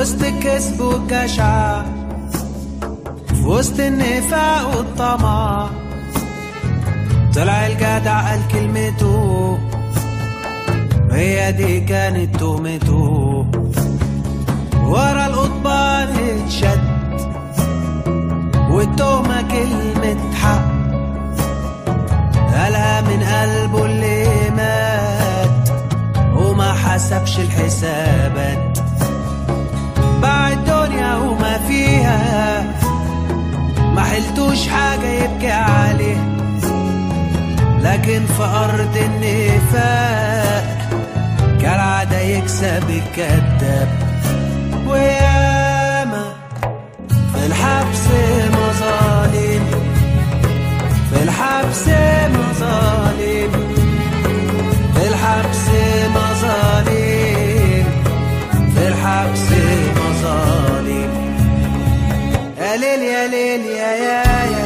وسط الكذب والجشع في وسط النفاق والطمع طلع الجدع قال كلمته هي دي كانت تهمته ورا القضبان اتشد والتهمة كلمة حق قالها من قلبه اللي مات وما حسبش الحسابات باع الدنيا وما فيها ما حلتوش حاجة يبكي عليه لكن في أرض النفاق كالعادة يكسب الكذاب وياما في الحبس مظالم في الحبس مظالم في الحبس مظالم في الحبس مظالم يا ليل يا ليل يا يا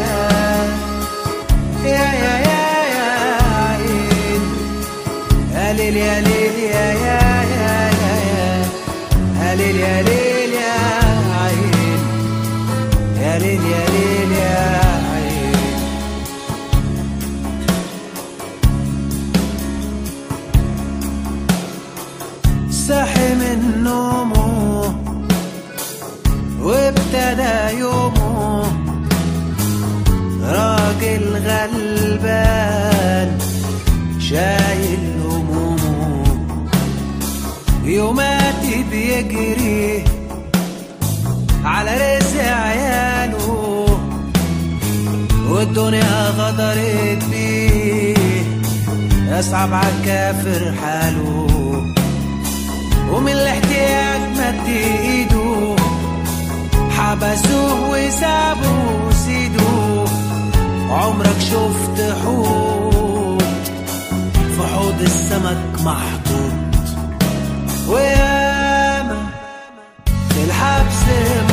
يا يا يا يا يا عين يا ليل يا ليل يا يا يا يا يا يا ليل يا ليل يا عين يا ليل يا ليل يا عين صحي من نومه وابتدى يومه راجل غلبان شايل همومه يوماتي بيجري على رزق عياله والدنيا غدرت بيه يصعب عالكافر حاله ومن الاحتياج مد ايده حبسوه وسابوه سيدوه عمرك شفت حوت في حوض السمك محطوط وياما في الحبس